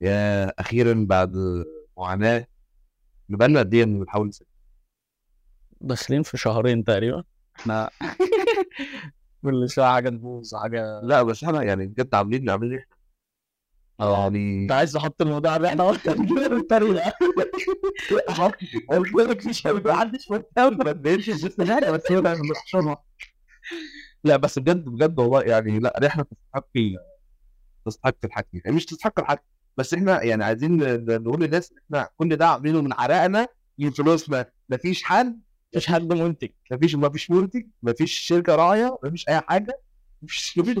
يا اخيرا بعد معاناه بقالنا قد ايه بنحاول نسجل داخلين في شهرين تقريبا احنا كل شويه حاجه تبوظ حاجه لا بس احنا يعني بجد عاملين عاملين ايه يعني انت عايز تحط الموضوع ده احنا قلنا نجيب الطريقه قلت لك مش ما حدش مهتم ما بقتش شفت حاجه بس هي بقى بنحشرها لا بس بجد بجد والله يعني لا رحله تستحق تستحق الحكي يعني مش تستحق الحكي بس احنا يعني عايزين ن- نقول للناس إن احنا كل ده عاملينه من عرقنا من فلوسنا مفيش حد مش حد منتج مفيش مفيش منتج مفيش شركه راعيه مفيش اي حاجه مفيش مفيش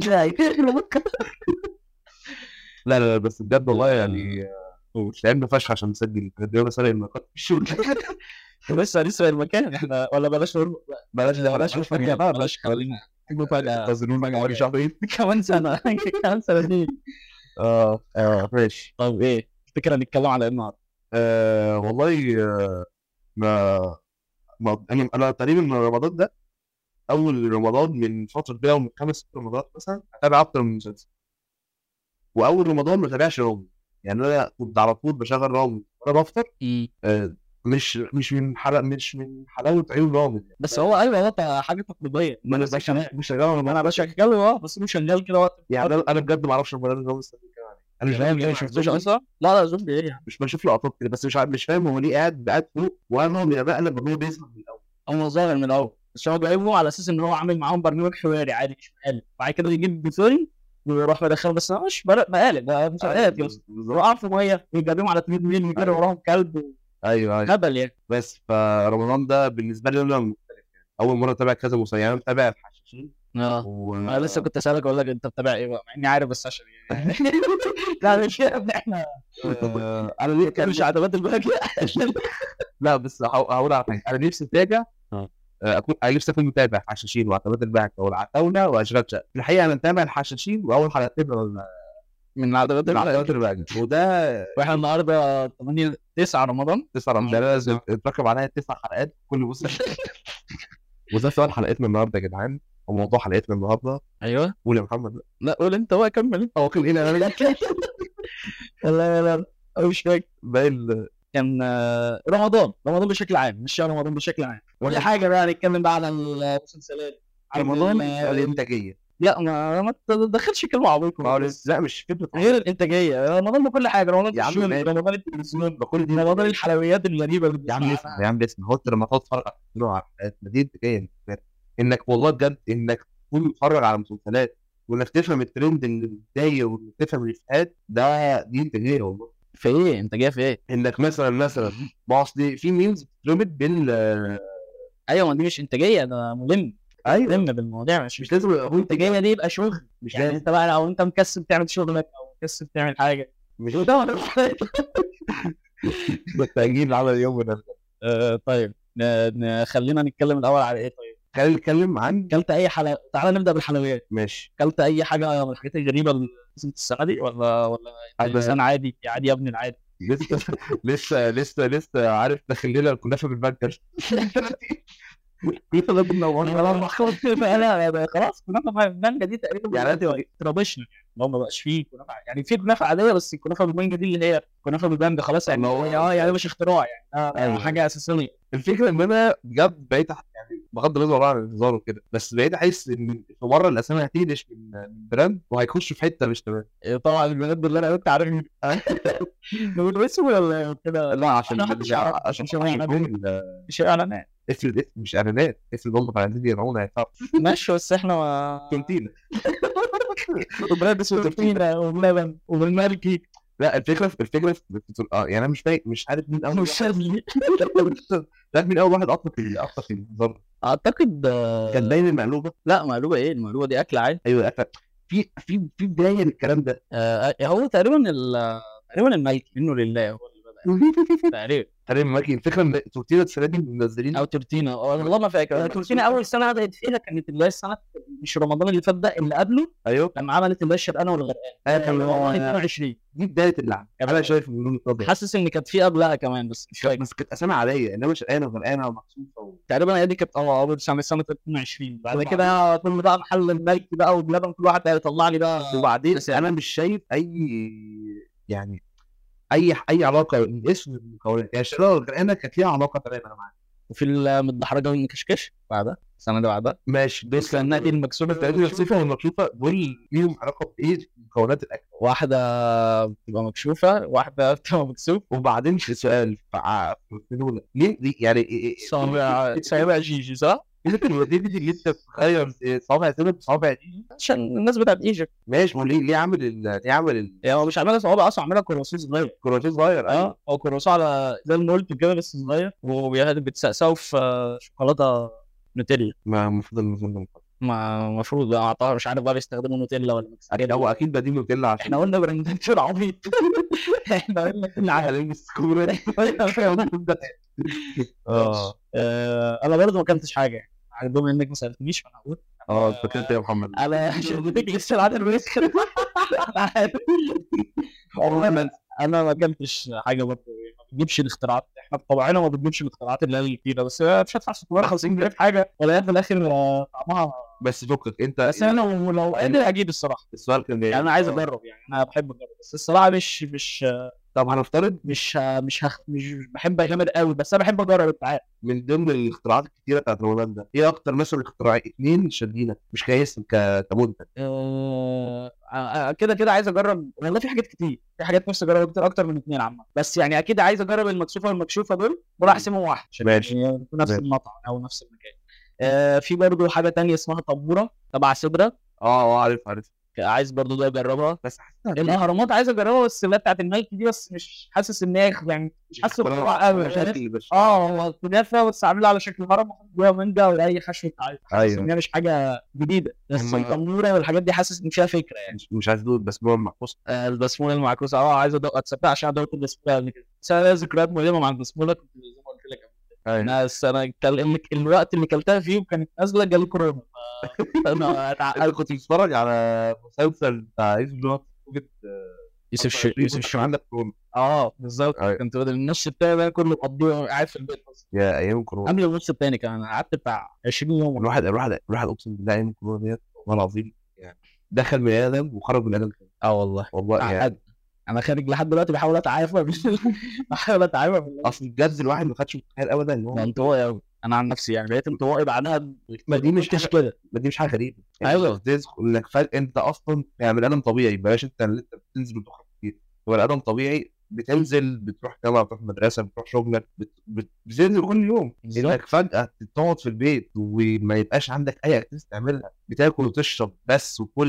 لا لا لا بس بجد والله يعني تعبنا فشخ عشان نسجل قدمنا سنه النقاط في الشغل بس هنسرق المكان احنا ولا بلاش نقول بلاش ده بلاش مفاجاه بقى بلاش خلينا مفاجاه انتظرونا بعد شهرين كمان سنه كمان سنتين اه اه ماشي طب ايه تفتكر هنتكلم على ايه النهارده؟ آه والله آه ما ما انا انا تقريبا من رمضان ده اول رمضان من فتره كبيره من خمس ست رمضانات مثلا اتابع اكتر من مسلسل واول رمضان ما تابعش رامي يعني انا كنت على طول بشغل رامي وانا بفطر آه مش مش من حلقه مش من حلاوه عيون رامي بس هو ايوه هو حاجه تقليديه ما انا بس مش مش شغال انا باشا اتكلم اه بس مش شغال كده وقت يعني انا انا بجد ما اعرفش رمضان اللي هو مستني كده عليه. انا مش فاهم ما ليه شفتوش اصلا؟ لا لا زومبي ايه يعني مش بشوف لقطات كده بس مش عارف مش فاهم هو ليه قاعد قاعد فوق وانا هو بقلب ان هو بيظهر من الاول هو ظاهر من الاول بس هو جايبه على اساس ان هو عامل معاهم برنامج حواري عادي مش مقالب بعد كده يجيب بثوري ويروح مدخله بس هو مش بر- مقالب ده مسابقات يا اسطى وقع في ميه ويجابيهم على تريد ميل ويجري أيوة. وراهم كلب ايوه ايوه هبل يعني بس فرمضان ده بالنسبه لي انا مختلف يعني اول مره اتابع كذا مسلسل يعني أنا متابع الحشاشين اه و... انا لسه كنت اسالك اقول لك انت بتابع ايه بقى مع اني عارف بس عشان يعني لا مش يا ابني احنا آه، انا ليه كان مش عتبات الباقي لا بس هقول هقول على حاجه انا نفسي اتابع آه. آه، اكون انا نفسي اكون متابع حشاشين وعتبات البعثه والعتاوله واشغال شقه في الحقيقه انا متابع الحشاشين واول حلقتين من من عتبات الباقي عتبات البعثه وده واحنا النهارده 8 9 رمضان تسع رمضان لازم اتركب عليا تسع حلقات كل موسم وده سؤال حلقتنا النهارده يا جدعان وموضوع حلقتنا النهارده ايوه قول يا محمد لا قول انت بقى كمل انت هو كان ايه انا لا لا لا أنا مش فاكر باقي ال- كان آه، رمضان رمضان بشكل عام مش شهر رمضان بشكل عام ولا حاجه بقى نتكلم بقى على المسلسلات على رمضان ال- الانتاجيه لا ما ما تدخلش كلمه عميقه ما هو بس. لا مش فكره غير الانتاجيه رمضان بكل حاجه رمضان يا عم الشغل، ماشي. رمضان التلفزيون بكل دي رمضان الحلويات الغريبه اللي يا عم بنسمعها. اسمع يا عم اسمع هو انت لما تقعد تتفرج على التلفزيون على حلقات ما دي انتاجيه بالنسبة لك. انك والله بجد انك تكون بتتفرج على مسلسلات وانك تفهم الترند اللي داير وانك تفهم الافيهات ده دي انتاجيه والله في ايه انتاجيه في ايه انك مثلا مثلا ما اصل في ميمز بتتربط بين ايوه ما دي مش انتاجيه ده ملم ايوه ملم بالمواضيع مش مش لازم يبقى هو انتاجيه الانتاجيه دي يبقى شغل مش يعني لازم انت بقى لو انت مكسب تعمل شغلك او مكسب تعمل حاجه مش ده محتاجين العمل اليومي ده آه، طيب ن- ن- خلينا نتكلم الاول على ايه طيب خلينا نتكلم عن اكلت اي حلقه تعالى نبدا بالحلويات ماشي اكلت اي حاجه من الحاجات الغريبه اللي نزلت السنه دي ولا ولا أنا- انسان عادي عادي يا ابني العادي لسه لسه لسه لسه عارف داخل لنا الكنافه بالبنكر كنافه ده انا خلاص انا خلاص كنافه المانجا دي تقريبا يعني يعني ترابشنا لو ما بقاش فيه كنافه يعني في كنافه عاديه بس الكنافه بالمانجا دي اللي هي كنافه بالمانجا خلاص يعني ما هو- اه يعني مش اختراع يعني آه، أيوة. حاجه اساسيه الفكره ان انا بجد بقيت أح- يعني بغض النظر عن الهزار وكده بس بقيت احس ان في مره الاسامي هتقلش من من براند وهيخش في حته مش تمام إيه، طبعا البنات دول اللي انا قلت عارفين نقول اسمه ولا كده لا عشان أنا محدش مش يعرف. عشان مش عشان هو يكون ال- مش اعلانات افرض اسم مش اعلانات افرض هم عايزين يرعونا هيدفعوا ماشي بس احنا ما كونتينا وبلاد اسمه وبلبن وبالمالكي لا الفكره في الفكره في في- اه يعني انا مش فاكر مش عارف مين اول واحد والشاذلي مش عارف مين اول واحد اطلق ال- اطلق الهزار اعتقد آه، كان باين المقلوبه لا مقلوبه ايه المقلوبه دي اكل عادي ايوه أكل. في في في بدايه للكلام ده آه هو تقريبا ال- تقريبا المالكي منه لله هو اللي بدا تقريبا تقريبا ماكي الفكره ان تورتينا السنه دي منزلين او تورتينا والله ما فاكر تورتينا اول سنه بدات فيها كانت اللي هي السنه مش رمضان اللي فات ده اللي قبله ايوه لما عملت اللي هي الشرقانه والغرقانه ايوه اللي هو كان 22 دي بدايه اللعب انا شايف من وجهه نظري حاسس ان كانت في قبلها كمان بس مش فاكر بس كانت اسامي عاديه انما شقانه وغرقانه ومحسوسه و... تقريبا هي دي كانت اه اول سنه سنه 22 بعد طبعاً. كده كل بقى محل الملكي بقى وبلبن كل واحد بقى يطلع لي بقى وبعدين بس انا مش شايف اي يعني اي اي علاقه الاسم المكونات يعني الشجره الغرقانه كانت ليها علاقه تماما انا معاك وفي المتدحرجه والمكشكش بعدها السنه اللي بعدها ماشي بس لانها دي المكسوره الثلاثه الصفه والمكشوفه دول ليهم علاقه بايه مكونات الاكل واحده بتبقى مكشوفه واحده بتبقى مكسوف وبعدين في سؤال فع- في دول ليه دي يعني إيه- إيه- صابع صابع جيجي صح؟ ايه الكرياتيفيتي اللي انت بتغير صابع سبب صابع دي عشان الناس بتاعت ايجيبت ماشي وليه ليه عامل ال- ليه عامل هي هو مش عاملها صوابع اصلا عاملها كرواسون صغير الكرواتين صغير أيوة. اه هو كرواسون على زي ما قلت كده بس صغير وبتسقسقوا في آه، شوكولاته نوتيلا ما المفروض المفروض ما المفروض بقى أعتقد مش عارف بقى بيستخدموا نوتيلا ولا مكسرين اكيد هو اكيد بديل نوتيلا عشان احنا قلنا براندات شو العبيط احنا قلنا كل حاجه على السكوبر اه آه، انا برضه ما اكلتش حاجه يعني بما انك ما سالتنيش فانا هقول اه فكرت يا محمد انا شغلتك لسه العاده الوسخ انا عارف والله ما انا ما اكلتش حاجه برضه ما بتجيبش الاختراعات احنا بطبعنا ما بتجيبش الاختراعات اللي هي الكتيره بس مش هدفع 650 جنيه في حاجه ولا في الاخر آه، طعمها بس فكك انت بس انا لو لو قادر اجيب الصراحه السؤال كان يعني انا عايز اجرب يعني انا بحب اجرب بس الصراحه مش مش طب هنفترض مش مش هخ... مش بحب اغامر قوي بس انا بحب اجرب انت عارف من ضمن الاختراعات الكتيره بتاعت رمضان ده ايه اكتر مثلا اختراع اتنين شادينك مش كاسم ك- كمنتج آه، آه، كده كده عايز اجرب والله في حاجات كتير في حاجات نفسي اجربها كتير اكتر من اثنين عامه بس يعني اكيد عايز اجرب المكشوفه والمكشوفه دول دول احسنهم واحد عشان ماشي. يعني يكون نفس ماشي. المطعم او نفس المكان آه في برضه حاجه تانية اسمها طبوره تبع سدره اه اه عارف عارف عايز برضه ده اجربها بس حاسسها الاهرامات عايز اجربها بس اللي هي بتاعت الملك دي بس مش حاسس ان هي يعني مش حاسس بقراءة قوي مش عارف. اه هو كنافه بس عاملها على شكل هرم وحاطط جواها مانجا ولا اي حشو عادي حاسس أيوة. ان هي مش حاجه جديده بس هم- التنوره والحاجات دي حاسس ان فيها فكره يعني مش, مش عايز تقول بس هو محفوظ آه، البسموله المعكوسه اه عايز ادوق اتصدق عشان ادوق البسموله قبل كده بس انا ليا ذكريات مؤلمه مع البسموله كنت زي ما قلت لك ايوه انا بس انا كان ال- الوقت اللي كلتها فيه وكانت نازله جالي كورونا ف- انا اتعقدت انا كنت بتفرج على مسلسل بتاع يوسف اللي هو كوفيد يوسف ش... يوسف كان ش... عندك كورونا اه بالظبط أيوة. كنت بدل النص التاني ده كله مقضيه قاعد في البيت بس يا ايام كورونا قبل النص التاني كان قعدت بتاع 20 يوم الواحد الواحد الواحد اقسم بالله ايام كورونا ديت والله العظيم يعني دخل من ادم وخرج من ادم تاني اه والله والله يعني اتعقدت انا خارج لحد دلوقتي بحاول اتعافى بحاول اتعافى من اصل بجد الواحد ما كانش متخيل ابدا ان هو ده انطوائي قوي انا عن نفسي يعني بقيت انطوائي بعدها ما دي مش كنتش حاجة- كده ما دي مش حاجه غريبه أيوة. تدخل انك فجاه انت اصلا يعني بني ادم طبيعي بلاش انت اللي انت بتنزل وتخرج كتير هو بني ادم طبيعي بتنزل بتروح جامعه بتروح مدرسه بتروح شغلك بت... بت... بتنزل كل يوم بالظبط. انك فجاه تقعد في البيت وما يبقاش عندك اي اكتيفيتي تعملها بتاكل وتشرب بس وكل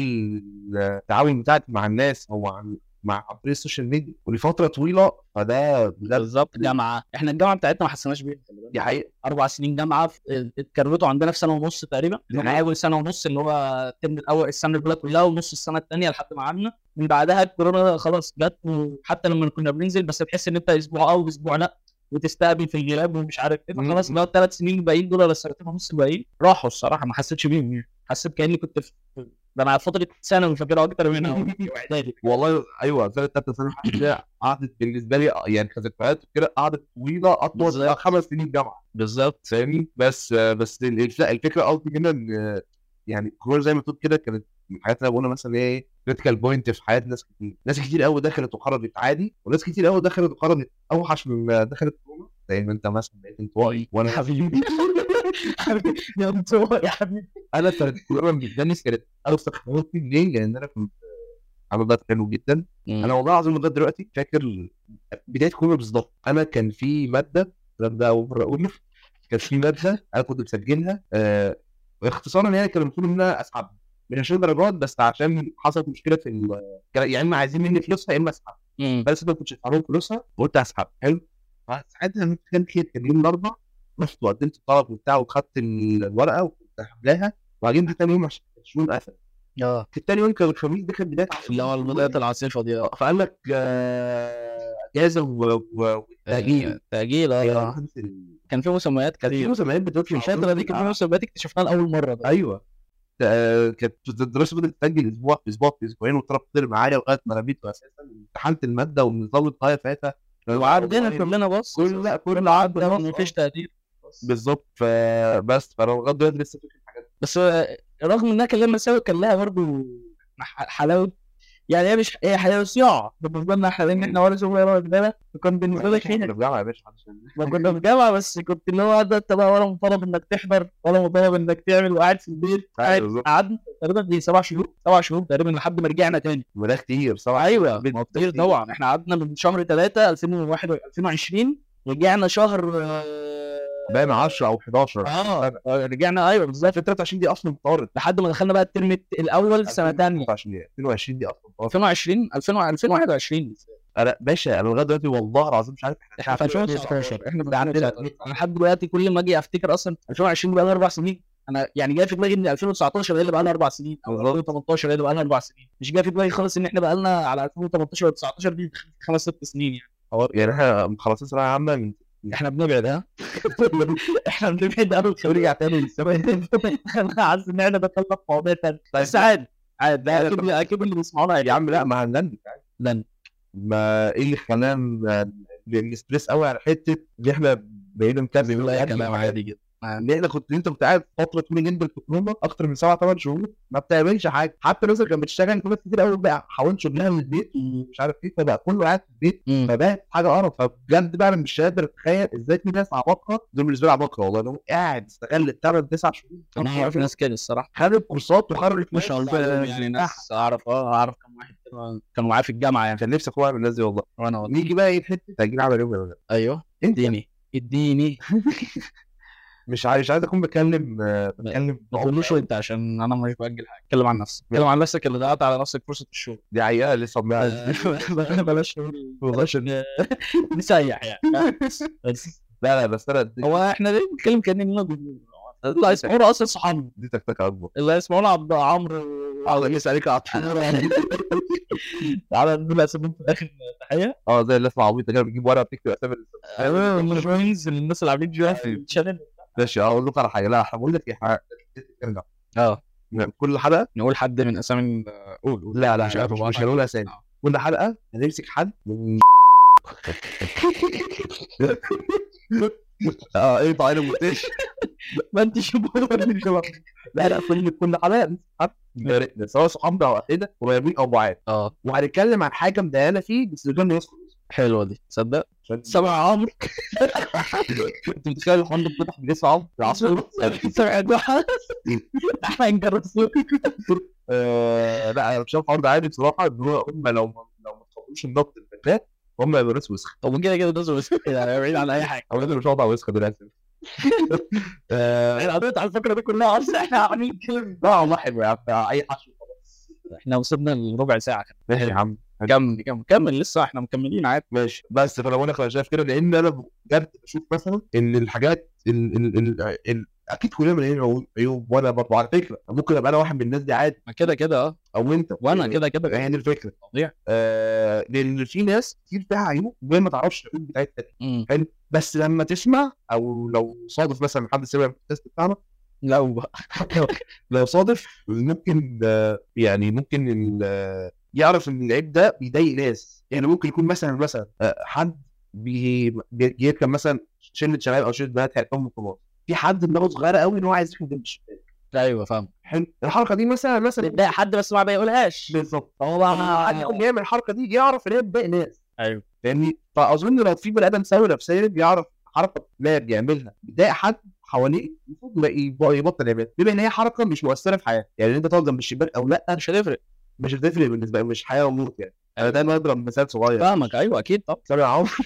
التعاون بتاعك مع الناس او عن مع عن طريق السوشيال ميديا ولفتره طويله فده بجد بالظبط جامعه احنا الجامعه بتاعتنا ما حسناش بيها خلي بالك. دي حقيقه اربع سنين جامعه في- اتكروتوا عندنا في سنه ونص تقريبا يعني اول سنه ونص اللي هو الترم الاول السنه الاولى كلها ونص السنه الثانيه لحد ما قعدنا من بعدها الكورونا خلاص جت وحتى لما كنا بننزل بس تحس ان انت اسبوع اه واسبوع لا وتستقبل في الغياب ومش عارف ايه مم. فخلاص بقى الثلاث سنين الباقيين دول ولا السنتين ونص الباقيين راحوا الصراحه ما حسيتش بيهم يعني حسيت كاني كنت في ده انا فتره ثانوي فاكرها اكتر منها واعدادي والله ايوه زي التالتة سنه كده قعدت بالنسبه لي يعني كذكريات كده قعدت طويله اطول بالظبط. من خمس سنين جامعه بالظبط فاهمني بس بس الف- الفكره قصدي هنا ان يعني كورونا زي ما تقول كده كانت من الحاجات اللي أنا بقولها مثلا ايه كريتيكال بوينت في حياه ناس كتير ناس كتير قوي دخلت وخرجت عادي وناس كتير قوي دخلت وخرجت اوحش مما دخلت كورونا زي ما انت مثلا بقيت انطوائي وانا حبيبي حبيبي يا انطوائي يا حبيبي انا كانت كورونا بالنسبه لي كانت اوسخ خطوتي ليه؟ لان انا كنت عامل ضغط حلو جدا انا والله العظيم لغايه دلوقتي فاكر بدايه كورونا بالظبط انا كان في ماده الكلام ده اول مره اقوله كان في ماده انا كنت مسجلها آه اختصارا يعني كانوا المفروض ان انا اسحبها مش عشان درجات بس عشان حصلت مشكله في ال... كان يا اما عايزين مني فلوسها يا اما اسحب مم. بس ما كنتش ادفع لهم فلوسها وقلت اسحب حلو فساعتها كان خير كان يوم الاربعاء رحت وقدمت الطلب وبتاع وخدت الورقه وكنت حاملاها وبعدين تاني يوم عشان الشؤون قفل اه في التاني يوم كان الخميس ده كان بدايه اللي هو البداية العاصفة دي اه فقال لك آه، اجازه و- و- وتاجيل تأجيل اه ايوه كان في مسميات كان في كتير مسميات بتدخل الفترة دي كان في مسميات اكتشفناها لأول مرة ده ايوه آه، كانت الدراسه بدات تسجل اسبوع في اسبوع في اسبوعين والطلب فضل معايا لغايه ما رميته اساسا امتحنت الماده والنظام اتغير ساعتها وعندنا كلنا بص كل لا كل كل عقد ده ما فيش تقدير بالظبط فبس فانا لغايه دلوقتي لسه فاكر الحاجات دي. بس آه، رغم انها كان لها مساوئ كان لها برضه ح- حلاوه يعني هي مش هي حياه صياعه بالنسبه لنا احنا لان احنا ولا شغل ولا رجاله فكان بالنسبه لك احنا هنا في جامعه يا باشا محدش يعمل. ما كنا في جامعه بس كنت اللي هو ده انت بقى ولا مطالب انك تحضر ولا مطالب انك تعمل وقاعد في البيت قاعد بالظبط. قعدنا تقريبا دي سبع شهور سبع شهور تقريبا لحد ما رجعنا تاني وده كتير صراحه ايوه ما هو كتير طبعا احنا قعدنا من شهر 3 2001 2020 رجعنا شهر آه، باين 10 او 11 اه رجعنا ايوه بالظبط 23 دي اصلا طارت لحد ما دخلنا بقى الترم الت- الاول سنه ثانيه 22 دي 22 دي اصلا طارت 2020 2000 2021 انا باشا انا لغايه دلوقتي والله العظيم مش عارف احنا في 2019 احنا في ده عندنا 2019 انا لحد دلوقتي كل ما اجي افتكر اصلا 2020 بقى لها اربع سنين انا يعني جاي في دماغي ان 2019 هي اللي بقى لها اربع سنين او بالظبط. 2018 هي اللي بقى لها اربع سنين مش جاي في دماغي خالص ان احنا بقى لنا على 2018 و 19 دي خمس ست سنين يعني يعني احنا مخلصين ثانويه عامه من احنا بنبعد ها احنا بنبعد قوي ونرجع تاني للسبب انا حاسس ان احنا دخلنا في مواضيع تانية بس عادي عادي ده اكيد اكيد اللي بيسمعونا يا عم لا ما هنلند لن ما ايه اللي خلانا نستريس قوي على حته ان احنا بقينا متابعين اي كلام عادي جدا ان احنا كنت انت كنت قاعد فتره طويله جدا في كورونا اكتر من سبع ثمان شهور ما بتعملش حاجه حتى الناس اللي كانت بتشتغل في ناس كتير قوي بقى حاولت شغلها من البيت ومش عارف ايه فبقى كله قاعد في البيت مم. فبقت حاجه قرف فبجد بقى انا مش قادر اتخيل ازاي في ناس عباقره دول بالنسبه لي عباقره والله إن هو قاعد استغل الثمان تسع شهور انا اعرف ناس كده الصراحه خد الكورسات وخرج ما شاء الله يعني ناس اعرف اه اعرف كم واحد كده كانوا معايا في الجامعه يعني كان نفسي اكون واحد من الناس دي والله وانا والله نيجي بقى ايه لحته تاجيل عمل يوم ولا لا ايوه انت اديني اديني مش عايز مش عايز اكون بتكلم آه، بتكلم ما تقولوش انت عشان انا مش باجل حاجه اتكلم عن نفسك اتكلم عن نفسك اللي ضيعت على نفسك فرصه الشغل دي حقيقه لسه بنعرف بلاش بلاش نسيح يعني بس لا لا بس انا دي, هو احنا ليه بنتكلم كاننا جمهور اللي هيسمعونا اصلا صحابنا دي تكتكه اكبر اللي هيسمعونا عبد عمرو اه لسه عليك عطف تعالى نقول اساميهم في الاخر تحيه اه زي اللي اسمه عبيط كده بتجيب ورقه بتكتب اسامي ايوه الجوينز الناس اللي عاملين جوين في الشانل ماشي اقول لكم على حاجه لا احنا بقول لك ايه حاجه ارجع اه كل حلقه نقول حد من اسامي قول قول لا لا مش مش, عارف مش, والله. مش هنقول اسامي آه. كل حلقه هنمسك حد من اه ايه طالع مفتش ما انت شباب لا لا كل كل حلقه نمسك حد جارتنا سواء صحابنا او اهلنا قريبين او بعاد اه وهنتكلم عن حاجه مضايقانا فيه بس بدون ما يذكر اسمه. حلوه دي تصدق عشان سامع عمرو انت متخيل الحوار ده اتفتح بجسم عمرو العصفور سامع جحا احنا نجرب صوت آه لا انا مش شايف الحوار ده عادي بصراحه ان هو هم لو ما لو ما تقبلوش النقد الفنان هم يبقوا ناس وسخه طب كده كده ده بس يعني بعيد عن اي حاجه او انا مش هقعد على وسخه دلوقتي آه، احنا قضيت على الفكره دي كلها اصلا احنا عاملين كلام لا والله حلو يا عم اي حشو خلاص احنا وصلنا لربع ساعه كده ماشي يا عم كمل كمل كمل لسه احنا مكملين عادي ماشي بس فانا بقول لك انا شايف كده لان انا بجد بشوف مثلا ان الحاجات ال ال ال ال اكيد كلنا مليانين عيوب- عيوب وانا برضه على فكره ممكن ابقى انا واحد من الناس دي عادي ما كده كده اه او انت وانا كده كده هي دي الفكره طبيعي آه لان في ناس كتير فيها عيوب وهي ما تعرفش العيوب بتاعتها دي. مم. بس لما تسمع او لو صادف مثلا حد سمع البودكاست بتاعنا لو بقى لو صادف ممكن آه، يعني ممكن ال- آه، يعرف ان العيب ده بيضايق ناس يعني ممكن يكون مثلا مثلا آه، حد بي- بي- بيركب مثلا شله شباب او شله بنات هيركبوا ميكروباص في حد دماغه صغيره قوي ان هو عايز ياخد جنب الشباك ايوه فاهم حلو الحركه دي مثلا مثلا بتضايق حد بس ما بيقولهاش بالظبط هو حد يقوم يعمل الحركه دي يعرف ان هي بتضايق ناس ايوه فاهمني فاظن لو في بني ادم سوي نفسيا بيعرف حركه ما بيعملها بتضايق حد حواليه المفروض ما يب- يبطل يعملها بما ان هي حركه مش مؤثره في حياته يعني انت تقعد جنب الشباك او لا مش هتفرق مش هتفرق بالنسبه لي مش حياه وموت يعني انا دايما اضرب مثال صغير فاهمك ايوه اكيد طبعا سامع يا عمرو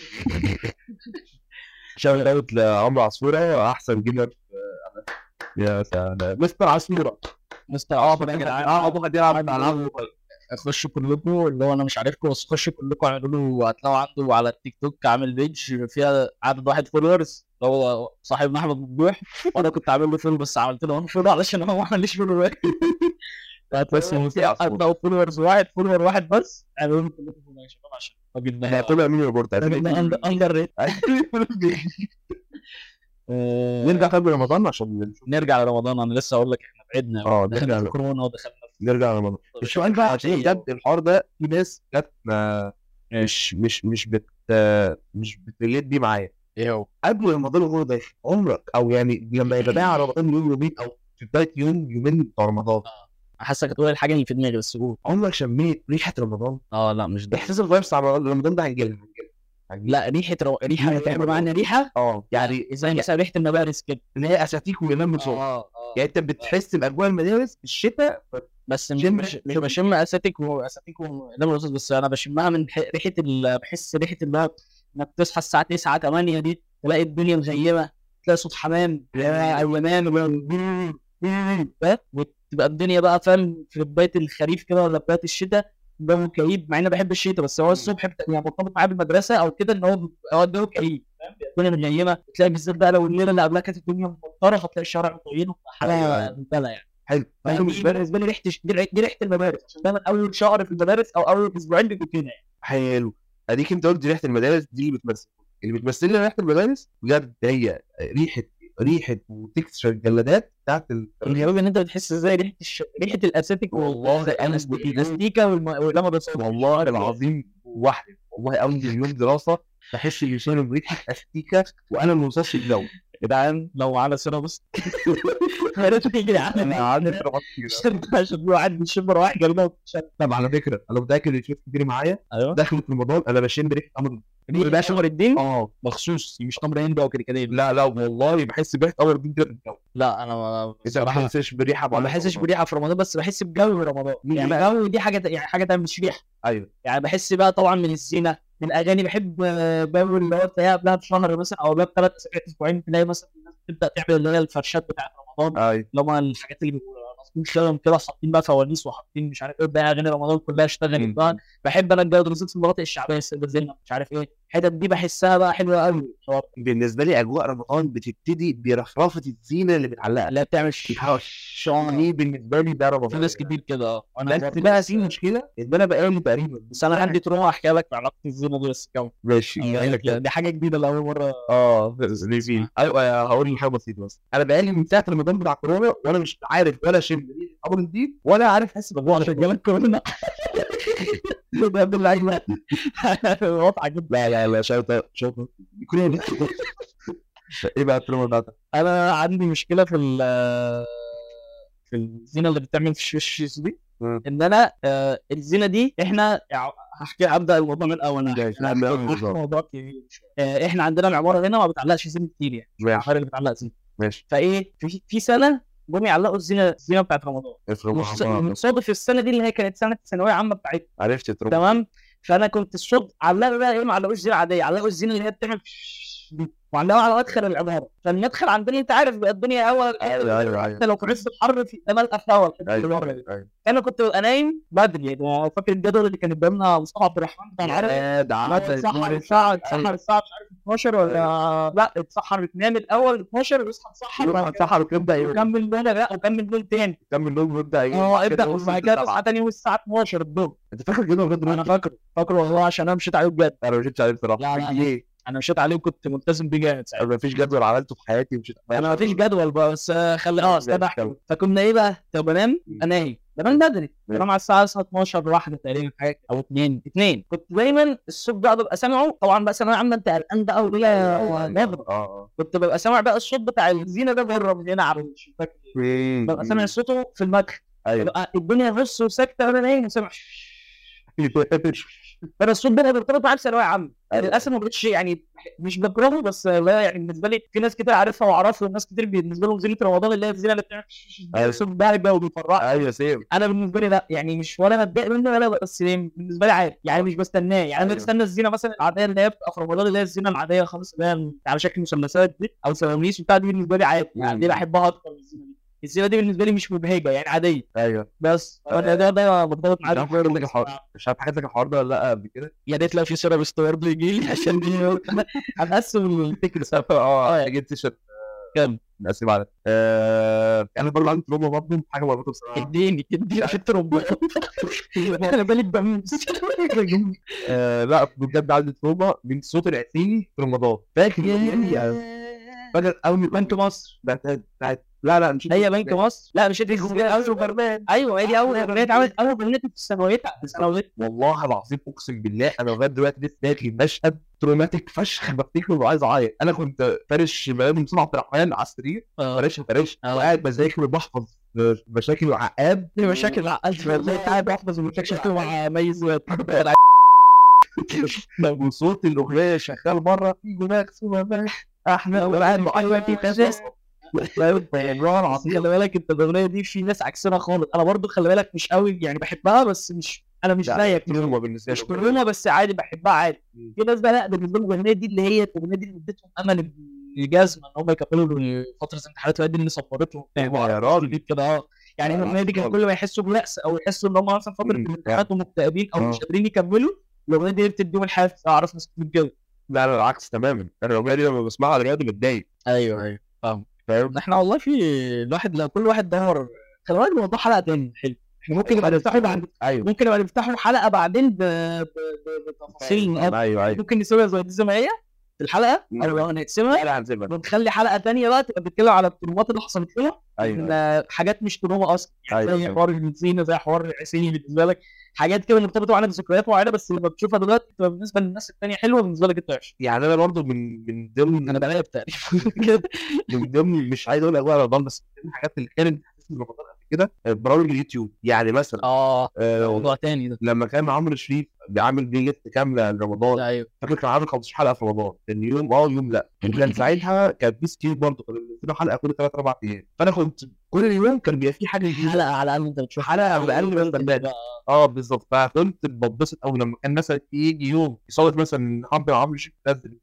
شاور اوت لعمرو عصفوره احسن جيمر يا سلام مستر عصفوره مستر اه عاصم يا جدعان اه ابو يلعب العاب خشوا كلكم اللي هو انا مش عارفكم بس خشوا كلكم اعملوا له هتلاقوا عنده على التيك توك عامل بيج فيها عدد واحد فولورز اللي هو صاحبنا احمد ممدوح وانا كنت عامل له فيلم بس عملت له فولو علشان هو ما عملش فولو واحد بس هتلاقوا فولورز واحد فولور واحد بس اعملوا له كلكم فولو يا شباب عشان راجل احنا طلع مين ريبورت اندر ريت نرجع قبل رمضان عشان نشوف نرجع لرمضان انا لسه اقول لك احنا بعدنا اه دخلنا نرجع في كورونا ودخلنا في نرجع لرمضان السؤال بقى عشان بجد الحوار ده في ناس جت ما- مش مش مش بت مش بتريليت بيه معايا ايه هو قبل رمضان وهو داخل عمرك او يعني لما يبقى بايع رمضان يوم يومين او في بدايه يوم يومين بتوع رمضان آه. حاسك هتقول الحاجه اللي في دماغي بس قول عمرك شميت ريحه رمضان اه لا مش ده احساس الفايبس على رمضان ده هنجيلها هنجيلها هنجيلها. لا ريحه رو... ريحه ريحة تعمل رمضان. معانا ريحه اه يعني زي مثلا ريحه المبارس كده اللي هي اساتيك وينام من صوت اه يعني انت بتحس باجواء المدارس في الشتاء بس مش شم- مش, مش بشم اساتيك واساتيك وانما الرصاص بس انا بشمها من ح- ريحه ال... بحس ريحه اللي هو انك تصحى الساعه 9 8 دي تلاقي الدنيا مغيمه تلاقي صوت حمام يا الونان فاهم؟ وتبقى الدنيا بقى فاهم في بدايه الخريف كده ولا بدايه الشتاء جو كئيب مع اني بحب الشتاء بس هو الصبح بت... يعني مرتبط معايا بالمدرسه او كده ان هو بيبقى- هو الجو كئيب فاهم؟ الدنيا مغيمه تلاقي بالذات بقى لو الليله اللي قبلها كانت الدنيا ممطره فتلاقي الشارع مطين حاجه بلا يعني حلو فاهم مش مش بالنسبه لي ريحه دي ريحه دي ريحه المدارس عشان دايما اول شهر في المدارس او اول اسبوعين بيبقوا كده يعني حلو اديك انت قلت ريحه المدارس دي اللي بتمثل اللي بتمثل لي ريحه المدارس بجد هي ريحه ريحه وتكستشر الجلادات بتاعت ال- الغريب ان انت بتحس ازاي ريحه الش... ريحه الاسيتيك والله والاستيكا والم... ولما بس والله العظيم وحدي والله اول يوم دراسه بحس اني شامم ريحه استيكه وانا ما وصلتش الجو يا جدعان لو على سنه بس يا ريت تيجي يا انا جدعان عندي اضطرابات كتير عشان واحد بيشم روايح جنبه طب على فكره انا متاكد ان شفت كتير معايا ايوه دخلت رمضان انا بشم ريحه امر ده شمر الدين اه مخصوص مش تمر هند او كركديه لا لا والله بحس بريحه امر الدين كده في الجو لا انا ما انت ما بصراحة بتحسش بريحه ما معينة بحسش في بريحه في رمضان بس بحس بجو رمضان مين يعني بقى؟ جو دي حاجه يعني حاجه تانية مش ريحه ايوه يعني بحس بقى طبعا من الزينه من الاغاني بحب آه، جو اللي هو تلاقيها قبلها بشهر مثلا او قبلها بثلاث اسابيع اسبوعين تلاقي مثلا الناس تبدا تعمل اللي هي الفرشات بتاعت رمضان ايوه اللي هم الحاجات اللي بيبقوا ناصبين خيرهم كده حاطين بقى فوانيس وحاطين مش عارف ايه بقى اغاني رمضان كلها اشتغلت مم. بقى بحب انا الجو دراسات في المناطق الشعبيه السيده زينب مش عارف ايه الحتت دي بحسها بقى حلوه قوي بالنسبه لي اجواء رمضان بتبتدي برفرفه الزينه اللي بتعلقها اللي هي بتعمل شعر دي بالنسبه لي ده رمضان في ناس كتير كده اه وانا بس برضه بقى بس- في مشكله ان انا بقالي تقريبا بس انا عندي تروما احكي لك في علاقه الزينه دي بس كم ماشي دي حاجه جديده لاول مره اه ليه فين ايوه هقول لك حاجه بسيطه بس انا بقالي من ساعه رمضان بتاع كورونا وانا مش عارف ولا اشم ريحه امر الدين ولا عارف احس بجوع عشان جالك كورونا ده بالله واضحه جدا لا لا لا شايف شايف يكون ايه ايه بقى التروما بتاعتك؟ انا عندي مشكله في ال في الزينه اللي بتعمل في الشيش دي مم. ان انا آه، الزينه دي احنا يع- هحكي ابدا الموضوع من الاول انا ماشي. أنا أبدأ هحكي بالظبط. موضوع كبير شوية. آه، احنا عندنا العماره هنا ما بتعلقش زينه كتير يعني ماشي العماره اللي بتعلق زينه ماشي فايه في في سنه جم يعلقوا الزينه الزينه بتاعت رمضان افرض والص- المصادف السنه دي اللي هي كانت سنه الثانويه عامه بتاعتنا عرفت التروما تمام فانا كنت الصبح علقوا بقى ايه ما علقوش زينه عاديه علقوا الزينه اللي هي بتعمل دي وعلقوا على مدخل العماره فالمدخل عندنا انت عارف بقى الدنيا اول ايوه ايوه حتى لو في عز الحر في امل اول ايوه ايوه انا كنت ببقى نايم بدري يعني فاكر الجدول اللي كان بينا مصطفى عبد الرحمن بتاع العربي ده تسحر الساعة تسحر الساعة مش عارف 12 ولا لا تسحر تنام الأول 12 ويصحى تسحر وبعد كده سحر وتبدا وكمل نوم لا وكمل نوم تاني كمل نوم ويبدا ايه اه ابدا وصل وبعد كده السبعة. تصحى تاني يوم الساعة 12 الظهر انت فاكر كده بجد انا فاكره فاكره والله عشان انا مشيت عليه بجد انا ما مشيتش عليه بصراحه لا، لا، ليه؟ انا مشيت عليه وكنت ملتزم بيه جامد ساعتها انا ما فيش جدول عملته في حياتي مشيت انا ما فيش جدول بقى بس آه، خلي اه استنى احكي كمل. فكنا ايه بقى طب بنام انام بنام بدري بنام على الساعه مثلا 12 واحده تقريبا حاجه او 2 2 كنت دايما الصوت بقى ببقى سامعه طبعا بقى ثانويه عامه انت قلقان بقى وهي نغمه اه اه كنت ببقى سامع بقى الصوت بتاع الزينه ده بره من هنا على الشباك ببقى سامع صوته في المدخل ايوه ببقى الدنيا بص وساكته وانا نايم وسامع فانا الصوت ده بيرتبط معايا بثانويه عامه أيوة. للاسف ما بقتش يعني مش بكرهه بس لا يعني بالنسبه لي في ناس كتير عارفها واعرفها وناس كتير بالنسبه لهم زينه رمضان اللي هي الزينه اللي بتعمل أيوة. الصوت بتاعي بقى وبيفرح ايوه سيم انا بالنسبه لي لا يعني مش ولا بتضايق منه ولا بس بالنسبه لي عادي يعني مش بستناه يعني انا أيوة. بستنى الزينه مثلا العاديه اللي هي بتبقى في رمضان اللي هي الزينه العاديه خالص اللي هي على شكل مثلثات دي او سواميس وبتاع دي بالنسبه لي عادي يعني دي بحبها اكتر من الزينه دي الزينه دي بالنسبه لي مش مبهجه يعني عاديه ايوه بس أنا ده ده مرتبط مش عارف معايا اقول لك الحوار مش عارف حكيت لك الحوار ده ولا لا قبل كده يا ريت لو في سيرة بستويرد يجي لي عشان دي هنقسم التيكتس اه جبت تيشرت كام نقسم على آه، انا برضه عندي تروما برضه حاجه مربوطه بصراحه اديني اديني في الترمبة انا بالي بموت آه، لا بجد عندي تروما من صوت العسيلي في رمضان فاكر يعني فاكر اول بنك مصر بتاعت بتاعت لا لا مش هي بنك مصر لا مش دي اول سوبرمان ايوه هي دي اول اغنيه اتعملت اول اغنيه في سنويتها سنويتها والله العظيم اقسم بالله انا لغايه دلوقتي لسه فاكر مشهد تروماتيك فشخ بفتكره وعايز اعيط انا كنت فارش ملابس مصطفى عبد الرحمن على السرير فارشها فارش آه. وقاعد بذاكر وبحفظ مشاكل وعقاب دي مشاكل عقلت والله قاعد بحفظ المشاكل مع ميز وصوت الاغنيه شغال بره في جناك سوى احنا قاعد معايا في قصص خلي بالك انت الاغنيه دي في ناس عكسنا خالص انا برضو خلي بالك مش قوي يعني بحبها بس مش انا مش زيك كلهم بالنسبه مش كلنا بس عادي بحبها عادي في ناس بقى لا بالنسبه لهم الاغنيه دي اللي هي الاغنيه دي اللي ادتهم امل الجزمه ان هم يكملوا فتره الامتحانات وهي دي اللي صبرتهم يا راجل دي كده اه يعني الاغنيه دي كان كل ما يحسوا بنقص او يحسوا ان هم مثلا فتره مم. الامتحانات ومكتئبين او آه. مش قادرين يكملوا الاغنيه دي بتديهم الحافز اعرف ناس كتير كده لا لا العكس تماما انا الاغنيه دي لما بسمعها دلوقتي بتضايق ايوه ايوه فاهم احنا والله في الواحد لو كل واحد دور خلي بالك الموضوع حلقه تاني حلو احنا ممكن نبقى نفتحه بعد ايوه ممكن نبقى نفتحه حلقه بعدين ب... ب... ب... بتفاصيل نقاط. ايوه ايوه ممكن نسويها زي دي زي ما هي في الحلقه مم. او نقسمها لا هنسيبها ونخلي حلقه تانية بقى تبقى بتتكلم على الترومات اللي حصلت لنا ايوه إن حاجات مش تروما اصلا يعني أيوة. زي حوار البنزين زي حوار العسيلي بالنسبه لك حاجات كده مرتبطه معانا بذكريات معينه بس لما بتشوفها دلوقتي بتبقى بالنسبه للناس التانية حلوه بالنسبه لك انت وحشه يعني انا برضو من من ضمن انا بلاقي تقريبا كده من ضمن مش عايز اقول اجواء رمضان بس من ضمن الحاجات اللي كانت بتحسسني برمضان قبل كده آه، برامج اليوتيوب يعني مثلا اه آه، موضوع تاني ده لما كان عمرو شريف بيعمل فيجيت كامله لرمضان ايوه فاكر كان عامل 15 حلقه في رمضان كان يوم اه يوم لا كان ساعتها كان في ستيل برضه كانوا بينزلوا حلقه كل ثلاث اربع ايام فانا كنت كل يوم كان بيبقى في حاجه جديده حلقه على الاقل انت بتشوف حلقه على الاقل من البرنامج اه بالظبط فكنت بتبسط قوي لما كان مثلا يجي يوم يصادف مثلا ان حمدي عمرو شريف نزل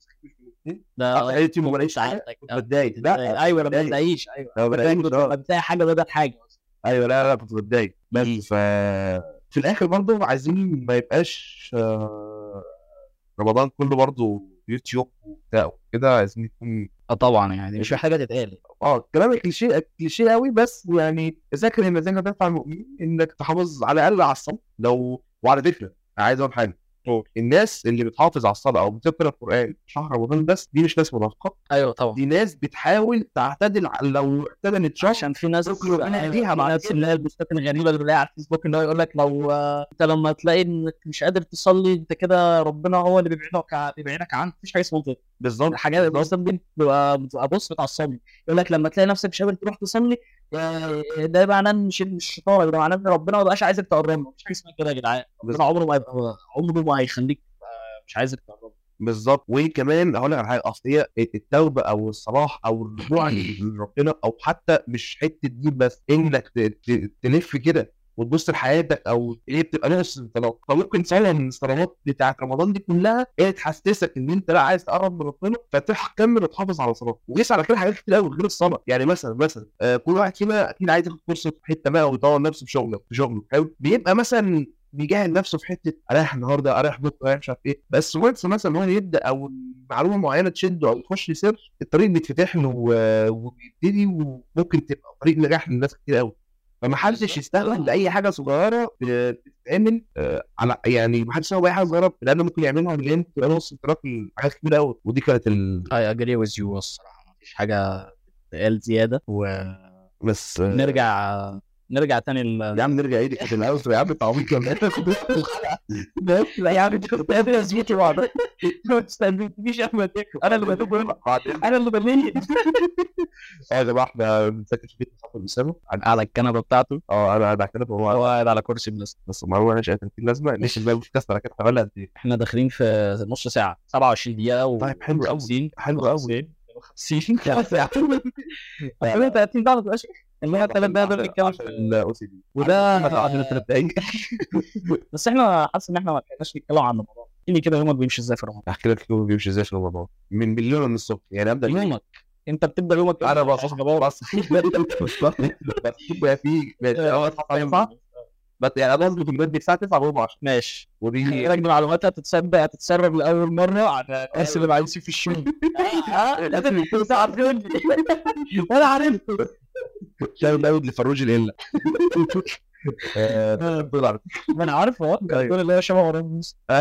ده على اليوتيوب وما الاقيش حاجه ساعتك كنت بتضايق لا ايوه لما بتضايق. بتلاقيش ايوه لما بتضايق لما آه. بتلاقي حاجه بدات حاجه ايوه لا لا كنت بتضايق بس ف في الاخر برضه عايزين ما يبقاش آه، رمضان كله برضه يوتيوب وبتاع وكده عايزين يكون اه طبعا يعني مش محتاجه تتقال اه كلام كليشيه كليشيه قوي بس يعني ذاكر ان زي ما تنفع المؤمنين انك تحافظ على الاقل على الصلاه لو وعلى فكره أنا عايز اقول حاجه الناس اللي بتحافظ على الصلاه او بتقرا القران في شهر رمضان بس دي مش ناس منافقه ايوه طبعا دي ناس بتحاول تعتدل على- لو اعتدلت شهر عشان في ناس شكله ربنا أيوة، يهديها في بعد ناس كده. اللي هي البوستات الغريبه اللي بنلاقيها على الفيسبوك اللي هو يقول لك لو آه، انت لما تلاقي انك مش قادر تصلي انت كده ربنا هو اللي بيبعدك ع- بيبعدك عنه مفيش حاجه اسمها كده بالظبط الحاجات البوستات دي بتبقى بتبقى بص بتعصبني يقول لك لما تلاقي نفسك مش قادر تروح تصلي آه، ده معناه ان مش مش الشيطان ده معناه ان ربنا ما بقاش عايزك تقرب له مفيش حاجه اسمها كده يا جدعان ربنا عمره ما يبقى عمره ما هيخليك آه، مش عايزك تقرب له بالظبط وكمان هقول لك على حاجه اصل هي التوبه او الصلاح او الرجوع لربنا او حتى مش حته دي بس انك ت- ت- تلف كده وتبص لحياتك او هي بتبقى ناقص الصلاه فممكن فعلا الصلوات بتاعت رمضان دي كلها هي تحسسك ان انت لا عايز تقرب من ربنا فتكمل وتحافظ على صلاتك وقيس على كده حاجات كتير قوي غير الصلاه يعني مثلا مثلا آه كل واحد فينا اكيد عايز ياخد فرصه في حته ما ويطور نفسه في شغله في شغله حلو بيبقى مثلا بيجاهد نفسه في حته اريح النهارده اريح بكره اريح مش عارف ايه بس وانس مثلا ان هو يبدا او معلومه معينه تشده او يخش سر الطريق بيتفتح له و- وبيبتدي وممكن تبقى طريق نجاح للناس كتير قوي فما حدش يستهبل باي حاجه صغيره بتتعمل آه، على يعني ما حدش يستهبل باي حاجه صغيره لان ممكن يعملها مليون تبقى نص انطلاق لحاجات كبيره قوي ودي كانت ال... اي اجري ويز يو الصراحه مفيش حاجه تقال زياده بس آه، ونرجع نرجع تاني ل... يا عم نرجع ايه دي كانت الاول يا عم تعويض كمان لا يا عم انت بتقابل ازمتي بعض ما تستنيش احمد انا اللي بدوب بعدين انا اللي بنيه اه يا جماعه احنا بنسكن في بيت محمد اسامه على الكنبه بتاعته اه انا قاعد على كده وهو هو قاعد على كرسي بلاستيك بس ما هو انا شايف 30 لازمه ليش الباقي مش كسر كده ولا قد ايه احنا داخلين في نص ساعه 27 دقيقه و طيب، حلو أوي. 50 حلو قوي 50 ساعه 30 دقيقه ماشي اللي هي ثلاث دقايق دول نتكلم في- الاو سي دي وده عشان ثلاث دقايق بس احنا حاسس ان احنا ما لحقناش نتكلم عن رمضان احكي كده يومك بيمشي ازاي في رمضان احكي لك يوم بيمشي ازاي في رمضان من مليون من الصبح يعني ابدا يومك انت بتبدا يومك انا بص بص بس بقى في هو صح بس يعني انا بظبط البيت الساعه 9 وربع 10 ماشي ودي لك دي معلومات هتتسرب هتتسرب لاول مره على الناس اللي معايشين في الشغل اه لازم يكون ساعه تقول لي انا عارف شايف داود لفروج القله آه، دولار ما انا عارف هو أيوة. اللي هو شبه ورا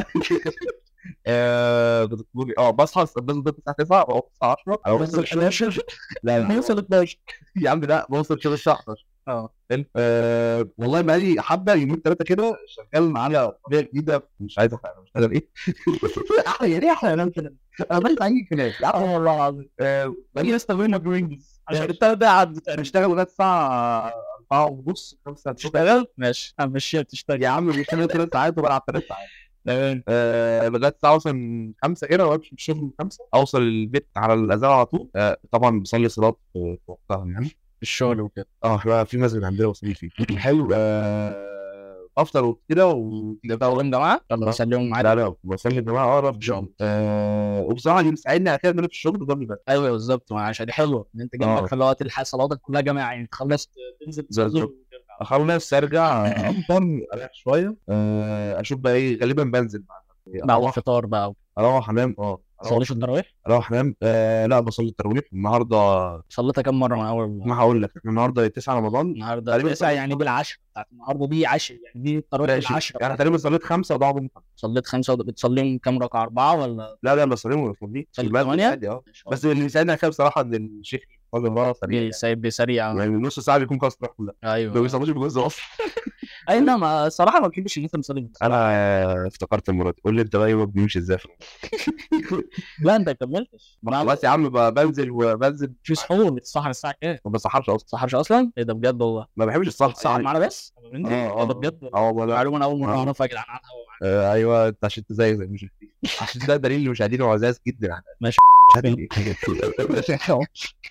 آه، بتقول لي اه بصحى بنزل البيت الساعه 9 بقوم الساعه 10 او بوصل 11 لا لا بوصل 12 يا عم لا بوصل كده الساعه 11 اه حلو. آه والله بقالي حبه يومين ثلاثه كده شغال معايا طريقه جديده مش عايز احرق انا بشتغل ايه احرق يعني ايه احرق انا كده انا بس عايز كده يا عم والله العظيم آه، باجي استخدمك برينجز عشان التلات ده عدت بشتغل لغايه الساعه اربعه ونص خمسه تشتغل تشتغل ماشي همشيها بتشتغل يا عم مش انا ثلاث ساعات وبلعب ثلاث ساعات تمام آه، لغايه الساعه مثلا خمسه كده وامشي من الشغل من خمسه اوصل البيت على الاذان على طول آه، طبعا بصلي صلاه في في وقتها يعني الشغل وكده اه احنا في مسجد عندنا بصلي فيه حلو آه، افطر وكده و تدور جماعه يلا بسلمهم معاك لا لا بصلي الجماعه اقرب جامد. آه وبصراحه اللي مساعدني على كده ان انا في الشغل ده بس ايوه بالظبط ما عشان دي حلوه ان انت آه. جنبك في الوقت الح- صلاتك كلها جماعه يعني تخلص تنزل تصلي بالظبط. وترجع. اخلص ارجع افطر اريح شويه آه، اشوف بقى ايه غالبا بنزل بعد بعد اروح الفطار بقى اروح انام اه أروح- صليت التراويح اروح انام آه لا بصلي التراويح النهارده صليتها كم مره من اول ما هقول لك احنا النهارده 9 رمضان النهارده تقريبا تسعة يعني بالعشرة بتاعت النهارده دي عشر يعني دي التراويح ماشي بالعشرة يعني تقريبا صليت خمسه وضاعوا مني خمسة. صليت خمسة وده- بتصليهم كام ركعة أربعة ولا لا لا بصليهم وبصلي صلي ثمانية؟ اه بس اللي بيساعدني على كده بصراحه ان الشيخ فاضل ورا سريع يعني. سايب بسريع يعني نص ساعه بيكون خلاص التراويح كلها ما ايوه بيصلوش بجزء اصلا اي لا ما الصراحة ما بحبش ان انت مصلي انا آه، افتكرت المره دي قول لي انت بقى يومك بيمشي ازاي في لا انت ما كملتش رمضان؟ بس يا عم ب- بنزل وبنزل في سحور بتسحر الساعة كام؟ ما بسحرش اصلا ما بتسحرش اصلا؟ ايه ده بجد والله ما بحبش الصحة بتسحر يعني معانا بس؟ اه إيه ده اه بجد اه والله معلومة انا اول مرة آه. اعرفها يا جدعان عنها آه، ايوه انت عشان انت زي زي مش عشان ده دليل ان المشاهدين عزاز جدا على ماشي. مش عارف إيه.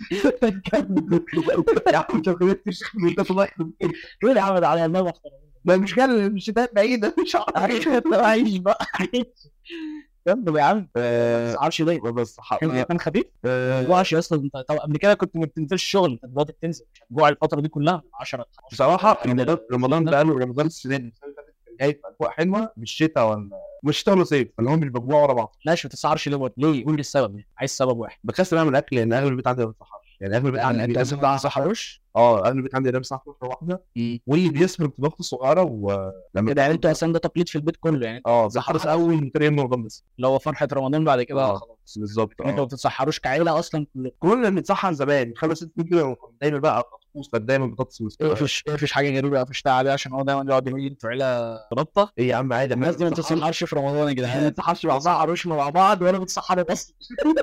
يا عم انت كنت انت الله يخرب بيتك. تقول يا عمد على الله محترم ما مش كان مش ده بعيده مش عارف انت عايش بقى عيش جنب يا عم ما آه، تسحرش ليه؟ بس كان كان خفيف آه، جوعش يا اسطى انت طب قبل كده كنت ما بتنزلش الشغل انت دلوقتي بتنزل مش هتجوع الفتره دي كلها من 10 بصراحه رمضان رمضان ده قالوا رمضان السنه دي السنة اللي فاتت كان جاي في اجواء حلوه مش شتاء ولا مش شتاء ولا صيف اللي هم مش مجموعه ورا بعض ماشي ما تسعرش ليه برضه؟ ليه قول لي السبب يعني عايز سبب واحد بكسر اعمل اكل لان اغلب البيت عندي ما بيصحاش يعني اغلب البيت عندي انت بينام ما تسحروش اه اغلب البيت عندي بينام الساعه 12 واحده واللي بيسهر بطبخته الصغيره ولما كده يعني انتوا اساسا ده تقليد في البيت كله يعني اه بحرص اول من تاني يوم رمضان بس اللي هو فرحه رمضان بعد كده آه. خلاص بالظبط انتوا ما اه بتتسحروش كعيله اصلا كلكم كلنا بنتصحى زمان خمس ست سنين كده دايما بقى قطوس كان دايما بطاطس وسكر مفيش مفيش حاجه غريبه مفيش تعب عشان هو دايما يقعد يقول انتوا عيله رابطه ايه يا عم عادي الناس دي ما بتتسحرش في رمضان يا جدعان ما بتتسحرش مع بعض بتتسحروش مع بعض ولا بتسحروا بس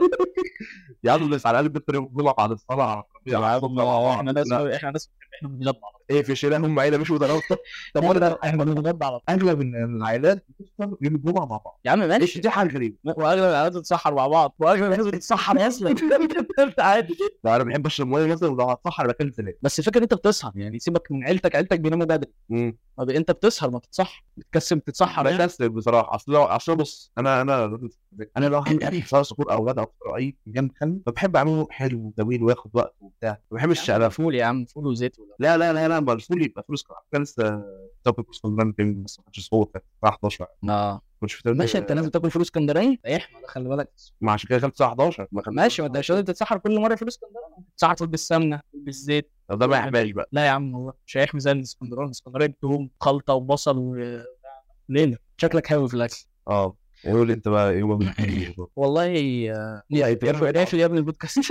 يا عم بس على الاقل بنت يوم الجمعه بعد الصلاه على الربيع احنا ناس لا. احنا ناس احنا بنتغدى على طول. ايه في شيله هم عيله مش وزراء طب وانا احنا بنتغدى على طول. اغلب العائلات بتفطر يوم الجمعه مع بعض يا عم ايش ماشي دي حاجه غريبه واغلب العائلات بتتسحر مع بعض واغلب الناس بتتسحر اصلا انت عادي لا انا بحب اشرب ميه مثلا ولو هتسحر بكلم سلام بس الفكره انت بتسهر يعني سيبك من عيلتك عيلتك بيناموا بدري طب انت بتسهر ما تتسحر بتكسب تتسحر يعني. بكسل بصراحه اصل لو اصل بص انا انا راجل ذكي. انا لو هنقل سواء سحور او غدا او فطار او اي جنب خلي فبحب اعمله حلو وطويل وياخد وقت وبتاع ما بحبش يا عم الشقلب فول يا عم فول وزيت ولا لا لا لا لا ما الفول يبقى فلوس كان لسه توب اسكندراني فين بس ما كانش سحور كان الساعه 11 اه كنت فطرت ماشي انت لازم تاكل فلوس اسكندرانيه احنا ده خلي بالك ما عشان كده كانت الساعه 11 ما كان ماشي ما انت مش لازم تتسحر كل مره فلوس اسكندرانيه تتسحر فول بالسمنه فول بالزيت طب ده ما يحبهاش بقى لا يا عم والله مش هيحمي زي الاسكندراني الاسكندراني بتقوم خلطه وبصل و ليله شكلك هاوي في الاكل اه يقول لي انت بقى يوم والله آه، يا يا ابن البودكاست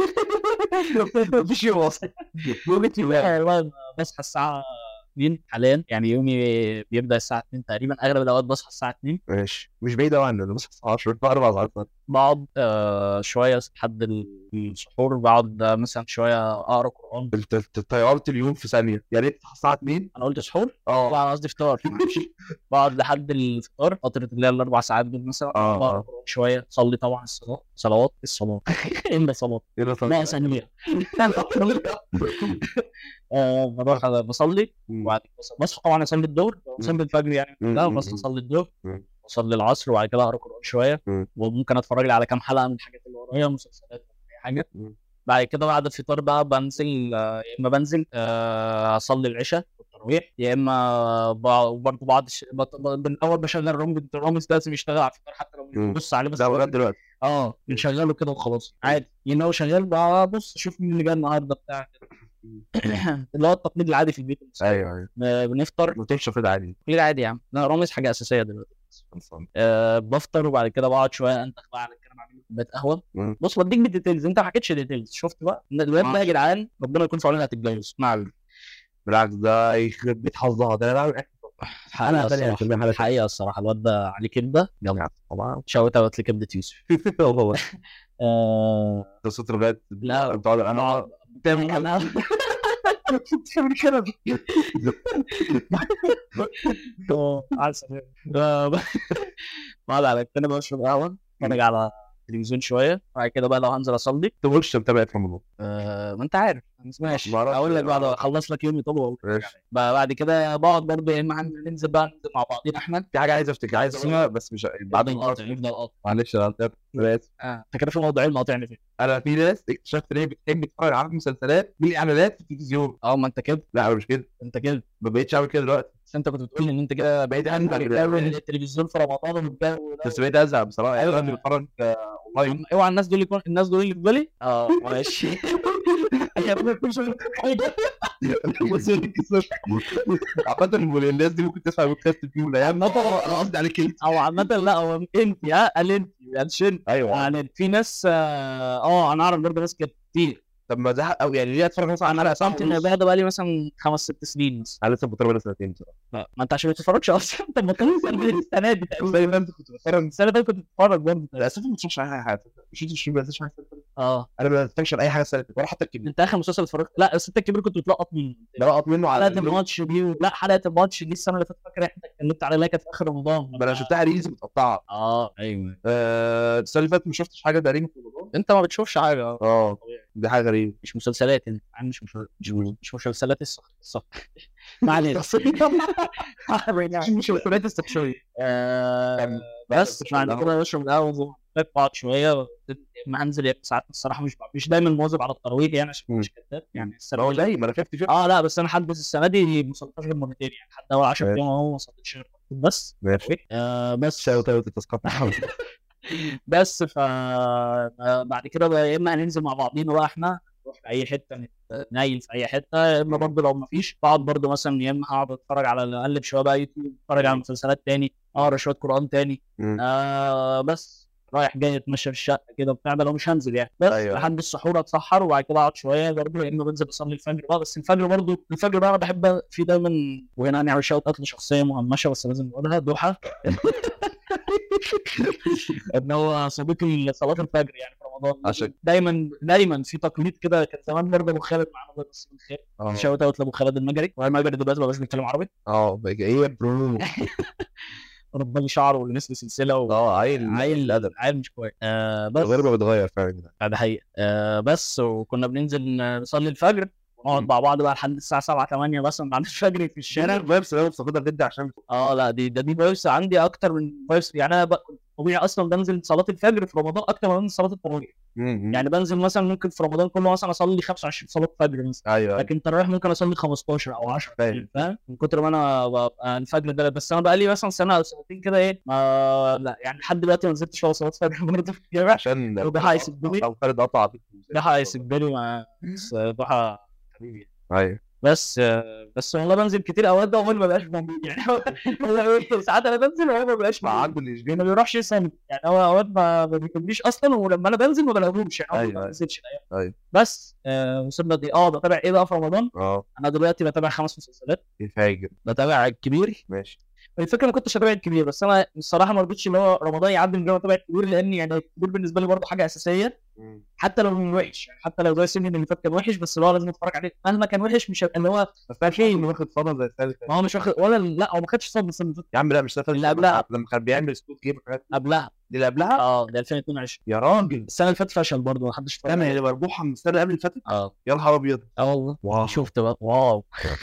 مفيش يوم اصلا والله أنا بصحى الساعة 2 حاليا يعني يومي بيبدأ الساعة 2 تقريبا أغلب الأوقات بصحى الساعة 2 ماشي مش بعيد قوي عنه انا بصحى الساعه 10 بقى اربع ساعات بقعد آه شوية لحد السحور بقعد آه، مثلا شوية أقرأ قرآن انت انت طيرت اليوم في ثانيه يا ريت تصحى الساعه 2 أنا قلت سحور اه طبعا قصدي فطار بقعد لحد الفطار فترة اللي هي الأربع ساعات دول مثلا آه، بقرأ آه. قرآن شوية أصلي طبعا الصلاة صلوات الصلاة إلا صلاة ايه ده لا ثانية آه بروح بصلي وبعد كده بص- بصحى طبعا اصلي الظهر بصلي الفجر يعني مم. لا مم. بس اصلي الظهر مم. اصلي العصر وبعد كده اقرا قران شويه مم. وممكن اتفرج لي على كام حلقه من الحاجات اللي ورايا مسلسلات ولا اي حاجه مم. بعد كده بعد الفطار بقى بنزل آه، يا اما بنزل آه، اصلي العشاء والتراويح يا اما برضه بعض الش... بط- ب- من اول بشغل رامز رامز ده لازم يشتغل على الفطار حتى لو مم. بص عليه بس ده لغايه دلوقتي اه بنشغله كده وخلاص عادي يعني هو شغال بقى بص شوف مين اللي جاي النهارده بتاع كده اللي هو التقليد العادي في البيت ايوه ايوه آه، بنفطر ما تمشي في عادي تقليد عادي يا عم لا رامز حاجه اساسيه دلوقتي أه بفطر وبعد كده بقعد شويه انتخ بقى على الكلام اعمل لي كوبايه قهوه مم. بص بديك بالديتيلز انت ما حكيتش ديتيلز شفت بقى إن الولاد بقى يا جدعان ربنا يكون في عوننا هتتجوز مع بالعكس ده يخرب بيت حظها ده انا بعمل اكل الحقيقه أنا تانية الصراحه في المحل. الحقيقه الصراحه الواد ده عليه كبده يلا طبعا شوت اوت لكبده يوسف والله آه قصه لغايه لا. بتقعد انا بتعمل انا بتعمل كده اه عسل آه، بقعد على الكنبه بشرب قهوه اتفرج على التلفزيون شويه بعد كده بقى لو هنزل اصلي انت ما قلتش متابع في رمضان آه، ما انت عارف ماشي ما أعرفش. اقول لك بعد اخلص لك يومي طول واقول لك ماشي. يعني. بقى بعد كده بقعد برضه يا اما هن- ننزل بقى ننزل مع بعضينا احنا في حاجه عايز افتكر عايز اسمها بس مش بعد يفضل قاطع يفضل قاطع معلش انا قلت انا اسف اه انت كده في موضوعين مقاطعني فيه انا في ناس اكتشفت ان هي بتحب تتفرج على مسلسلات بالاعلانات في التلفزيون اه ما انت كده لا انا مش كده انت كده ما بقيتش اعمل كده دلوقتي بس انت كنت بتقول لي ان انت كده بقيت عندك بتعمل التلفزيون في رمضان والجو ده بس بقيت ازهق بصراحه يعني أيوة. انا بتفرج آه، اونلاين اوعى الناس دول يكون الناس دول اللي في بالي اه ماشي يا ابني كل شويه حاجه عامة الناس دي ممكن تسمع بودكاست في يوم من الايام انا قصدي عليك انت او عامه لا هو انت يا قال انت يعني شن ايوه يعني في ناس اه آه، انا اعرف برضه ناس كده كتير طب ما زهق قوي يعني ليه اتفرج مثلا على انا حلقه رسمت ان ساعه ده بقى لي مثلا خمس ست سنين مثلا انا لسه بتفرج بقالي سنتين بصراحه لا، ما انت عشان ما بتتفرجش اصلا انت ما كان السنه دي تقريبا. زي ما انت كنت بتفرج السنه اللي فاتت كنت بتتفرج برضه للاسف ما بتفرجش على اي حاجه مش انت مش بس حاجه اه انا ما بتفرجش على اي حاجه السنه اللي فاتت ولا حتى الكبير انت اخر مسلسل اتفرجت لا بس انت الكبير كنت بتلقط منه بلقط منه على حلقه الماتش دي لا حلقه الماتش دي السنه اللي فاتت فاكر احنا اتكلمت عليها اللي هي كانت في اخر رمضان ما انا شفتها ريلز متقطعه اه ايوه آه، السنه اللي فاتت ما شفتش حاجه تقريبا في رمضان انت ما بتشوفش حاجه اه اه طبيعي. دي حاجه غريبه مش مسلسلات انت يعني مش مش مش, مش مسلسلات الصح الصح ما علينا مش مسلسلات استكشافيه آه، بس بعد كده بشرب القهوه بقعد بعض شويه ما انزل يا ساعات الصراحه مش مش دايما مواظب على التراويح يعني عشان مش كذاب يعني السنه هو دي زي ما انا شفت شفت اه لا بس انا حد السنه دي ما صليتش غير مرتين يعني حتى اول 10 ماشي. ايام اهو ما صليتش غير مرتين بس ماشي آه بس شاي وطيب التسقط بس ف آه، بعد كده بقى يا اما هننزل مع بعضينا بقى احنا نروح في اي حته نت- نايل في اي حته يا اما برضه لو ما فيش بقعد برضه مثلا يا اما هقعد اتفرج على اقلب شويه بقى يوتيوب اتفرج على مسلسلات تاني اقرا شويه قران تاني مم. آه بس رايح جاي اتمشى في الشقه كده وبتاع ده لو مش هنزل يعني بس أيوة. أيوة. لحد السحور اتسحر وبعد كده اقعد شويه برضه يا اما بنزل اصلي الفجر بقى بس الفجر برضه الفجر بقى انا بحب في دايما وهنا هنعمل شوت قتل شخصيه مهمشه بس لازم نقولها ضحى ان هو صديقي صلاه الفجر يعني في رمضان عشان- دايما دايما في تقليد كده كان زمان برضه ابو خالد معانا الله يمسيه بالخير اه شوت اوت لابو خالد المجري وهو المجري دلوقتي بقى بيتكلم عربي اه بقى ايه برو ربى لي شعره ولبس لي سلسله و... اه عيل عيل ادب عيل مش كويس آه بس غير ما بتغير فعلا كده ده حقيقة آه بس وكنا بننزل نصلي الفجر ونقعد مم. مع بعض بقى لحد الساعة 7 8 مثلا بعد الفجر في الشارع فايبس انا بستخدمها جدا عشان اه لا دي ده دي فايبس عندي اكتر من فايبس يعني انا بقى كنت طبيعي اصلا بنزل صلاة الفجر في رمضان اكتر من صلاة التراويح يعني يعني بنزل مثلا ممكن في رمضان كله مثلا اصلي 25 صلاة فجر مثلا ايوه لكن التراويح ممكن اصلي 15 او 10 فاهم. فاهم من كتر ما انا ببقى الفجر ده بس انا بقى لي مثلا سنه او سنتين كده ايه ما لا يعني لحد دلوقتي ما نزلتش ولا صلاه فجر برضه في الجامع عشان ده هيسبني او خالد قطع عليك ده هيسبني مع بس ضحى حبيبي ايوه بس بس والله بنزل كتير اوقات ده هو اللي ما بقاش موجود يعني هو ساعات انا بنزل وهو ما بقاش مع موجود عاجبه اللي يشجعني ما بيروحش يسند يعني هو اوقات ما ما بيكلمنيش اصلا ولما انا بنزل ما بلاقيهوش يعني هو أيوة، ما أيوة. بنزلش الايام أيوة. بس آه وصلنا دي اه بتابع ايه بقى في رمضان اه انا دلوقتي بتابع خمس مسلسلات يفاجئ بتابع الكبير ماشي الفكره ما كنتش اتابع الكبير بس انا الصراحه ما رضيتش اللي هو رمضان يعدي من غير ما اتابع الكبير لان يعني الكبير بالنسبه لي برضه حاجه اساسيه حتى لو من وحش يعني حتى لو زي السن اللي فات كان وحش بس اللي هو لازم اتفرج عليه مهما كان وحش مش هيبقى اللي هو بس انا شايف انه واخد صدى زي الثالث ما هو مش واخد ولا لا هو ما خدش صدمه السنه اللي فاتت يا عم لا مش الثالث اللي قبلها. لما كان بيعمل سكوت جيم وحاجات قبلها دي اللي قبلها اه ده 2022 يا راجل السنه اللي فاتت فشل برضه ما حدش اتفرج انا عليه اللي مربوحه من السنه اللي قبل اللي فاتت اه يا نهار ابيض اه والله واو شفت بقى واو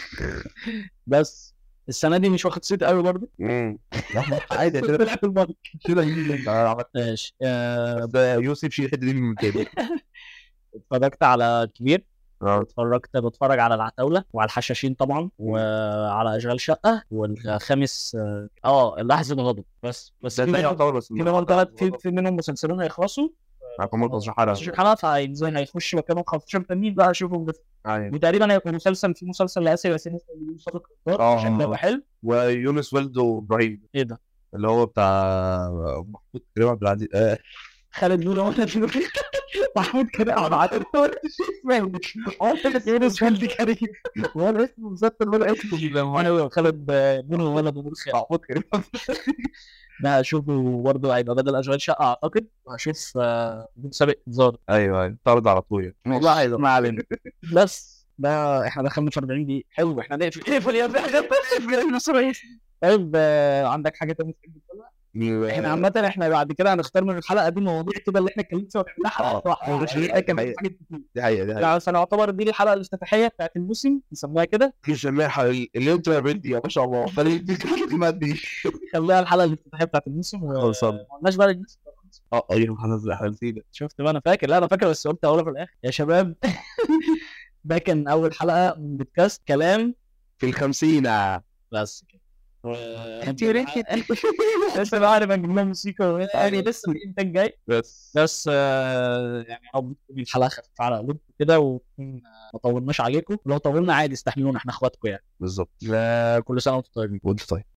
بس السنه دي مش واخد صيت قوي برضه امم عادي كده طلع في الماضي كده يجي. أنا عملت ماشي آه، بس يوسف شيل الحته دي من التاني اتفرجت على الكبير اه اتفرجت بتفرج على العتاولة وعلى الحشاشين طبعا وعلى اشغال شقة والخامس اه آه، لحظة الغضب بس بس ده في تاني منهم يعتبر بس في منهم ثلاث في, في منهم مسلسلين هيخلصوا معاكم مرة 15 15 حلقه حلقة فهينزل هيخش مكانهم 15 تانيين بقى اشوفهم بس يعني وتقريبا هيبقى مسلسل في مسلسل لآسر ياسين اسمه يوسف القطار آه. شكله هيبقى حلو ويونس ولد وابراهيم ايه ده؟ اللي هو بتاع محمود كريم عبد العزيز آه. خالد نور ولا نور محمود كريم عبد العزيز يونس ولدي كريم وانا اسمه مسلسل ولا اسمه انا خالد نور ولد نور خالد محمود كريم ده هشوفه برضه هيبقى بدل اشغال شقه اعتقد وهشوف آه، بدون سابق انذار ايوه ايوه طرد على طول يعني والله عايز ما علينا بس ده احنا دخلنا في 40 دقيقة حلو احنا نقفل اقفل يا ابني اقفل اقفل طيب آه، عندك حاجة تانية تحب تقولها؟ احنا عامة احنا بعد كده هنختار من الحلقة دي مواضيع كده اللي احنا اتكلمنا فيها ونعملها حلقة واحدة مش حقيقة. كان في حقيقة. حاجات كتير دي حقيقه دي حقيقه يعني فنعتبر دي الحلقة الافتتاحية بتاعت الموسم نسميها كده مش سماحه اللي انت يا بنتي يا ما شاء الله خلي دي الكلمات دي خليها الحلقة الافتتاحية بتاعت الموسم و- خلصان. ما قلناش بقى للناس اه ايوه خلاص احنا نسينا شفت بقى انا فاكر لا انا فاكر بس قلت اقولها في الاخر يا شباب ده كان اول حلقه من بودكاست كلام في الخمسين بس كده لسه بقى عارف نجيب لها موسيقى يعني لسه الانتاج جاي بس بس آه، يعني يا رب تكون الحلقه خفيفه على قلوبكم كده ونكون ما طولناش عليكم ولو طولنا عادي استحملونا احنا اخواتكم يعني بالظبط كل سنه وانتم طيبين وانت طيب